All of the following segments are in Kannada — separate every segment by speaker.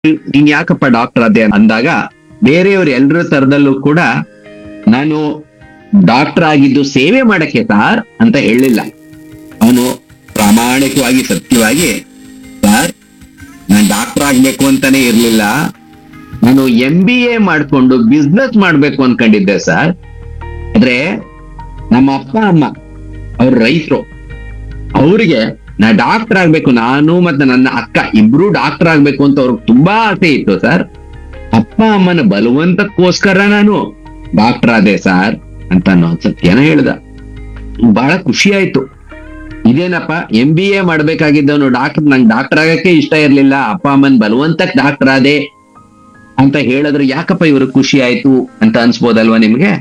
Speaker 1: ನೀನ್ ಯಾಕಪ್ಪ ಡಾಕ್ಟರ್ ಅದೇ ಅಂದಾಗ ಬೇರೆಯವ್ರ ಎಲ್ರ ತರದಲ್ಲೂ ಕೂಡ ನಾನು ಡಾಕ್ಟರ್ ಆಗಿದ್ದು ಸೇವೆ ಮಾಡಕ್ಕೆ ಸಾರ್ ಅಂತ ಹೇಳಿಲ್ಲ ಅವನು ಪ್ರಾಮಾಣಿಕವಾಗಿ ಸತ್ಯವಾಗಿ ಸರ್ ನಾನು ಡಾಕ್ಟರ್ ಆಗ್ಬೇಕು ಅಂತಾನೆ ಇರ್ಲಿಲ್ಲ ನಾನು ಎಂ ಬಿ ಎ ಮಾಡ್ಕೊಂಡು ಬಿಸ್ನೆಸ್ ಮಾಡ್ಬೇಕು ಅನ್ಕೊಂಡಿದ್ದೆ ಸರ್ ಆದ್ರೆ ನಮ್ಮ ಅಪ್ಪ ಅಮ್ಮ ಅವ್ರ ರೈತರು ಅವ್ರಿಗೆ ನಾ ಡಾಕ್ಟರ್ ಆಗ್ಬೇಕು ನಾನು ಮತ್ತೆ ನನ್ನ ಅಕ್ಕ ಇಬ್ರು ಡಾಕ್ಟರ್ ಆಗ್ಬೇಕು ಅಂತ ಅವ್ರಿಗೆ ತುಂಬಾ ಆಸೆ ಇತ್ತು ಸರ್ ಅಪ್ಪ ಅಮ್ಮನ ಬಲವಂತಕ್ಕೋಸ್ಕರ ನಾನು ಡಾಕ್ಟರ್ ಆದೆ ಸರ್ ಅಂತ ಅನ್ನೋ ಸತ್ಯನ ಹೇಳ್ದ ಬಹಳ ಖುಷಿ ಆಯ್ತು ಇದೇನಪ್ಪ ಎಂ ಬಿ ಎ ಮಾಡ್ಬೇಕಾಗಿದ್ದವನು ಡಾಕ್ಟರ್ ನಂಗೆ ಡಾಕ್ಟರ್ ಆಗಕ್ಕೆ ಇಷ್ಟ ಇರ್ಲಿಲ್ಲ ಅಪ್ಪ ಅಮ್ಮನ್ ಬಲವಂತಕ್ ಡಾಕ್ಟರ್ ಆದೆ ಅಂತ ಹೇಳಿದ್ರೆ ಯಾಕಪ್ಪ ಇವ್ರು ಖುಷಿ ಆಯ್ತು ಅಂತ ಅನ್ಸ್ಬೋದಲ್ವಾ ನಿಮ್ಗೆ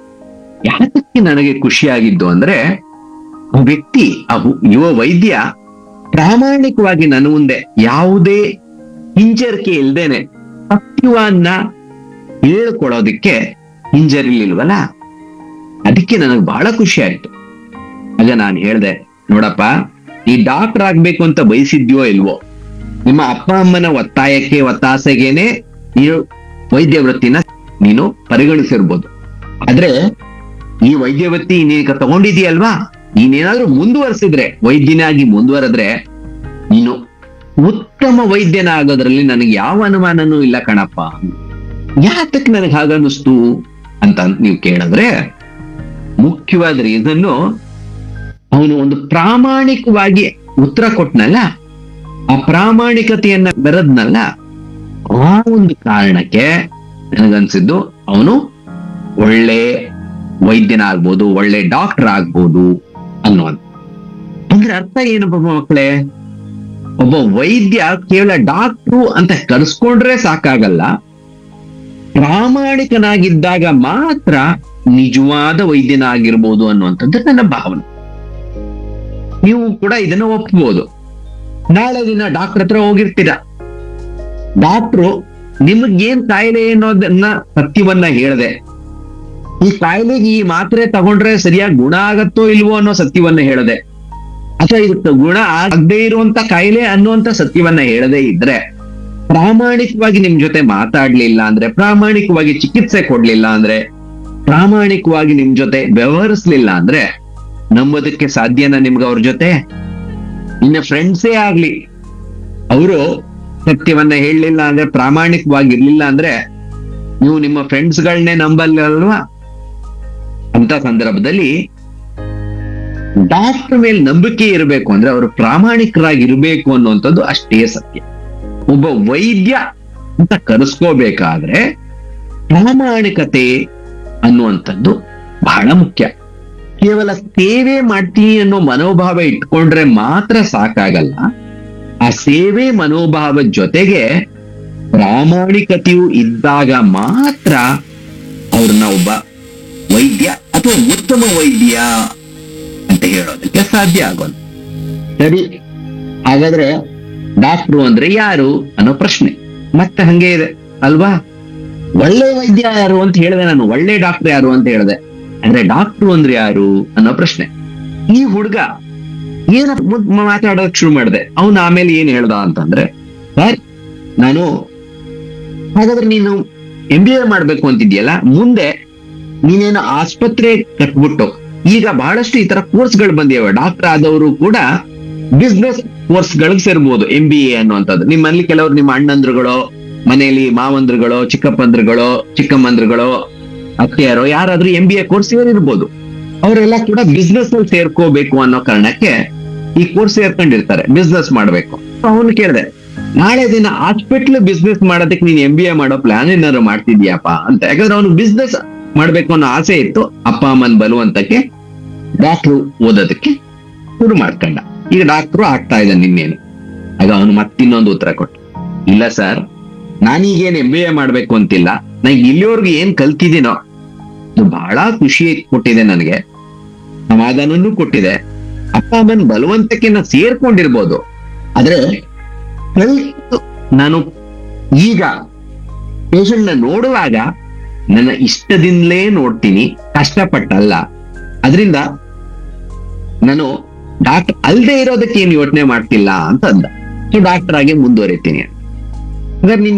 Speaker 1: ಯಾತಕ್ಕೆ ನನಗೆ ಖುಷಿ ಆಗಿದ್ದು ಅಂದ್ರೆ ಆ ವ್ಯಕ್ತಿ ಆ ಹು- ಯುವ ವೈದ್ಯ ಪ್ರಾಮಾಣಿಕವಾಗಿ ನನ್ನ ಮುಂದೆ ಯಾವುದೇ ಹಿಂಜರಿಕೆ ಇಲ್ದೇನೆ ಸತ್ಯವನ್ನ ಹೇಳ್ಕೊಳೋದಿಕ್ಕೆ ಹಿಂಜರಿಲಿಲ್ವಲ್ಲ ಅದಕ್ಕೆ ನನಗೆ ಬಹಳ ಖುಷಿ ಆಯ್ತು ಆಗ ನಾನು ಹೇಳ್ದೆ ನೋಡಪ್ಪ ಈ ಡಾಕ್ಟರ್ ಆಗ್ಬೇಕು ಅಂತ ಬಯಸಿದ್ಯೋ ಇಲ್ವೋ ನಿಮ್ಮ ಅಪ್ಪ ಅಮ್ಮನ ಒತ್ತಾಯಕ್ಕೆ ಒತ್ತಾಸೆಗೇನೆ ನೀನು ವೈದ್ಯ ವೃತ್ತಿನ ನೀನು ಪರಿಗಣಿಸಿರ್ಬೋದು ಆದ್ರೆ ಈ ವೈದ್ಯ ವೃತ್ತಿ ನೀನೀಗ ತಗೊಂಡಿದೀಯಲ್ವಾ ನೀನೇನಾದ್ರೂ ಮುಂದುವರೆಸಿದ್ರೆ ವೈದ್ಯನಾಗಿ ಮುಂದುವರೆದ್ರೆ ನೀನು ಉತ್ತಮ ವೈದ್ಯನಾಗೋದ್ರಲ್ಲಿ ನನಗೆ ಯಾವ ಅನುಮಾನನೂ ಇಲ್ಲ ಕಣಪ್ಪ ಯಾತಕ್ ನನಗೆ ಹಾಗನ್ನಿಸ್ತು ಅಂತ ನೀವು ಕೇಳಿದ್ರೆ ಮುಖ್ಯವಾದ ರೀಸನ್ನು ಅವನು ಒಂದು ಪ್ರಾಮಾಣಿಕವಾಗಿ ಉತ್ತರ ಕೊಟ್ನಲ್ಲ ಆ ಪ್ರಾಮಾಣಿಕತೆಯನ್ನ ಬೆರೆದ್ನಲ್ಲ ಆ ಒಂದು ಕಾರಣಕ್ಕೆ ನನಗನ್ಸಿದ್ದು ಅವನು ಒಳ್ಳೆ ವೈದ್ಯನಾಗ್ಬೋದು ಒಳ್ಳೆ ಡಾಕ್ಟರ್ ಆಗ್ಬೋದು ಅನ್ನುವಂತ ಅಂದ್ರೆ ಅರ್ಥ ಏನಪ್ಪ ಮಕ್ಕಳೇ ಒಬ್ಬ ವೈದ್ಯ ಕೇವಲ ಡಾಕ್ಟ್ರು ಅಂತ ಕರೆಸ್ಕೊಂಡ್ರೆ ಸಾಕಾಗಲ್ಲ ಪ್ರಾಮಾಣಿಕನಾಗಿದ್ದಾಗ ಮಾತ್ರ ನಿಜವಾದ ವೈದ್ಯನಾಗಿರ್ಬೋದು ಅನ್ನುವಂಥದ್ದು ನನ್ನ ಭಾವನೆ ನೀವು ಕೂಡ ಇದನ್ನ ಒಪ್ಬೋದು ನಾಳೆ ದಿನ ಡಾಕ್ಟರ್ ಹತ್ರ ಹೋಗಿರ್ತೀರ ಡಾಕ್ಟ್ರು ನಿಮಗೇನ್ ಕಾಯಿಲೆ ಅನ್ನೋದನ್ನ ಸತ್ಯವನ್ನ ಹೇಳ್ದೆ ಈ ಕಾಯಿಲೆಗೆ ಈ ಮಾತ್ರೆ ತಗೊಂಡ್ರೆ ಸರಿಯಾಗಿ ಗುಣ ಆಗತ್ತೋ ಇಲ್ವೋ ಅನ್ನೋ ಸತ್ಯವನ್ನ ಹೇಳದೆ ಅಥವಾ ಇದಕ್ಕೆ ಗುಣ ಆಗದೆ ಇರುವಂತ ಕಾಯಿಲೆ ಅನ್ನುವಂತ ಸತ್ಯವನ್ನ ಹೇಳದೆ ಇದ್ರೆ ಪ್ರಾಮಾಣಿಕವಾಗಿ ನಿಮ್ ಜೊತೆ ಮಾತಾಡ್ಲಿಲ್ಲ ಅಂದ್ರೆ ಪ್ರಾಮಾಣಿಕವಾಗಿ ಚಿಕಿತ್ಸೆ ಕೊಡ್ಲಿಲ್ಲ ಅಂದ್ರೆ ಪ್ರಾಮಾಣಿಕವಾಗಿ ನಿಮ್ ಜೊತೆ ವ್ಯವಹರಿಸ್ಲಿಲ್ಲ ಅಂದ್ರೆ ನಂಬೋದಕ್ಕೆ ಸಾಧ್ಯನಾ ನಿಮ್ಗೆ ಅವ್ರ ಜೊತೆ ಇನ್ನ ಫ್ರೆಂಡ್ಸೇ ಆಗ್ಲಿ ಅವರು ಸತ್ಯವನ್ನ ಹೇಳಲಿಲ್ಲ ಅಂದ್ರೆ ಪ್ರಾಮಾಣಿಕವಾಗಿ ಇರ್ಲಿಲ್ಲ ಅಂದ್ರೆ ನೀವು ನಿಮ್ಮ ಫ್ರೆಂಡ್ಸ್ಗಳನ್ನೇ ನಂಬಲ್ಲಲ್ವಾ ಅಂತ ಸಂದರ್ಭದಲ್ಲಿ ಡಾಕ್ಟರ್ ಮೇಲೆ ನಂಬಿಕೆ ಇರಬೇಕು ಅಂದ್ರೆ ಅವರು ಪ್ರಾಮಾಣಿಕರಾಗಿರ್ಬೇಕು ಅನ್ನುವಂಥದ್ದು ಅಷ್ಟೇ ಸತ್ಯ ಒಬ್ಬ ವೈದ್ಯ ಅಂತ ಕರೆಸ್ಕೋಬೇಕಾದ್ರೆ ಪ್ರಾಮಾಣಿಕತೆ ಅನ್ನುವಂಥದ್ದು ಬಹಳ ಮುಖ್ಯ ಕೇವಲ ಸೇವೆ ಮಾಡ್ತೀನಿ ಅನ್ನೋ ಮನೋಭಾವ ಇಟ್ಕೊಂಡ್ರೆ ಮಾತ್ರ ಸಾಕಾಗಲ್ಲ ಆ ಸೇವೆ ಮನೋಭಾವ ಜೊತೆಗೆ ಪ್ರಾಮಾಣಿಕತೆಯು ಇದ್ದಾಗ ಮಾತ್ರ ಅವ್ರನ್ನ ಒಬ್ಬ ವೈದ್ಯ ಅಥವಾ ಉತ್ತಮ ವೈದ್ಯ ಅಂತ ಹೇಳೋದಕ್ಕೆ ಸಾಧ್ಯ ಆಗೋದು ಸರಿ ಹಾಗಾದ್ರೆ ಡಾಕ್ಟ್ರು ಅಂದ್ರೆ ಯಾರು ಅನ್ನೋ ಪ್ರಶ್ನೆ ಮತ್ತೆ ಹಂಗೆ ಇದೆ ಅಲ್ವಾ ಒಳ್ಳೆ ವೈದ್ಯ ಯಾರು ಅಂತ ಹೇಳಿದೆ ನಾನು ಒಳ್ಳೆ ಡಾಕ್ಟರ್ ಯಾರು ಅಂತ ಹೇಳಿದೆ ಅಂದ್ರೆ ಡಾಕ್ಟ್ರು ಅಂದ್ರೆ ಯಾರು ಅನ್ನೋ ಪ್ರಶ್ನೆ ಈ ಹುಡುಗ ಏನ ಮಾತಾಡೋಕ್ ಶುರು ಮಾಡಿದೆ ಅವನು ಆಮೇಲೆ ಏನ್ ಹೇಳ್ದ ಅಂತಂದ್ರೆ ಸರ್ ನಾನು ಹಾಗಾದ್ರೆ ನೀನು ಎಂ ಬಿ ಎ ಮಾಡ್ಬೇಕು ಅಂತಿದ್ಯಲ್ಲ ಮುಂದೆ ನೀನೇನು ಆಸ್ಪತ್ರೆ ಕಟ್ಬಿಟ್ಟು ಈಗ ಬಹಳಷ್ಟು ಈ ತರ ಕೋರ್ಸ್ಗಳು ಬಂದಿವೆ ಡಾಕ್ಟರ್ ಆದವರು ಕೂಡ ಬಿಸ್ನೆಸ್ ಕೋರ್ಸ್ ಗಳಿಗೆ ಸೇರ್ಬೋದು ಎಂ ಬಿ ಎ ಅನ್ನುವಂಥದ್ದು ನಿಮ್ಮಲ್ಲಿ ಕೆಲವರು ನಿಮ್ಮ ಅಣ್ಣಂದ್ರುಗಳು ಮನೆಯಲ್ಲಿ ಮಾವಂದ್ರುಗಳು ಚಿಕ್ಕಪ್ಪಂದ್ರುಗಳು ಚಿಕ್ಕಮ್ಮಂದ್ರುಗಳು ಅತ್ತೆಯರು ಯಾರಾದ್ರೂ ಎಂ ಬಿ ಎ ಕೋರ್ಸ್ ಸೇರಿರ್ಬೋದು ಅವರೆಲ್ಲ ಕೂಡ ಬಿಸ್ನೆಸ್ ಅಲ್ಲಿ ಸೇರ್ಕೋಬೇಕು ಅನ್ನೋ ಕಾರಣಕ್ಕೆ ಈ ಕೋರ್ಸ್ ಸೇರ್ಕೊಂಡಿರ್ತಾರೆ ಬಿಸ್ನೆಸ್ ಮಾಡ್ಬೇಕು ಅವನು ಕೇಳಿದೆ ನಾಳೆ ದಿನ ಹಾಸ್ಪಿಟ್ಲ್ ಬಿಸ್ನೆಸ್ ಮಾಡೋದಕ್ಕೆ ನೀನ್ ಎಂ ಬಿ ಎ ಮಾಡೋ ಪ್ಲಾನ್ ಏನಾದ್ರು ಮಾಡ್ತಿದ್ಯಾಪ ಅಂತ ಯಾಕಂದ್ರೆ ಅವನು ಬಿಸ್ನೆಸ್ ಮಾಡ್ಬೇಕು ಅನ್ನೋ ಆಸೆ ಇತ್ತು ಅಪ್ಪ ಅಮ್ಮನ್ ಬಲುವಂತಕ್ಕೆ ಡಾಕ್ಟ್ರು ಓದೋದಕ್ಕೆ ಶುರು ಮಾಡ್ಕೊಂಡ ಈಗ ಡಾಕ್ಟ್ರು ಆಗ್ತಾ ಇದ್ದಾನೆ ನಿನ್ನೇನು ಆಗ ಅವನು ಮತ್ತಿನ್ನೊಂದು ಉತ್ತರ ಕೊಟ್ಟು ಇಲ್ಲ ಸರ್ ನಾನೀಗೇನ್ ಎಂ ಬಿ ಎ ಮಾಡ್ಬೇಕು ಅಂತಿಲ್ಲ ನನಗೆ ಇಲ್ಲಿವರೆಗೂ ಏನ್ ಕಲ್ತಿದ್ದೀನೋ ಅದು ಬಹಳ ಖುಷಿ ಕೊಟ್ಟಿದೆ ನನಗೆ ಸಮಾಧಾನನೂ ಕೊಟ್ಟಿದೆ ಅಪ್ಪ ಅಮ್ಮನ ಬಲವಂತಕ್ಕೆ ನಾನು ಸೇರ್ಕೊಂಡಿರ್ಬೋದು ಆದ್ರೆ ಕಲ್ತು ನಾನು ಈಗ ಪೇಷಂಟ್ ನ ನೋಡುವಾಗ ನನ್ನ ಇಷ್ಟದಿಂದಲೇ ನೋಡ್ತೀನಿ ಕಷ್ಟಪಟ್ಟಲ್ಲ ಅದರಿಂದ ನಾನು ಡಾಕ್ಟರ್ ಅಲ್ಲದೆ ಇರೋದಕ್ಕೆ ಏನು ಯೋಚನೆ ಮಾಡ್ತಿಲ್ಲ ಅಂತ ಅಂದ ಸೊ ಡಾಕ್ಟರ್ ಆಗಿ ಮುಂದುವರಿತೀನಿ ಹಾಗಾದ್ರೆ ನೀನ್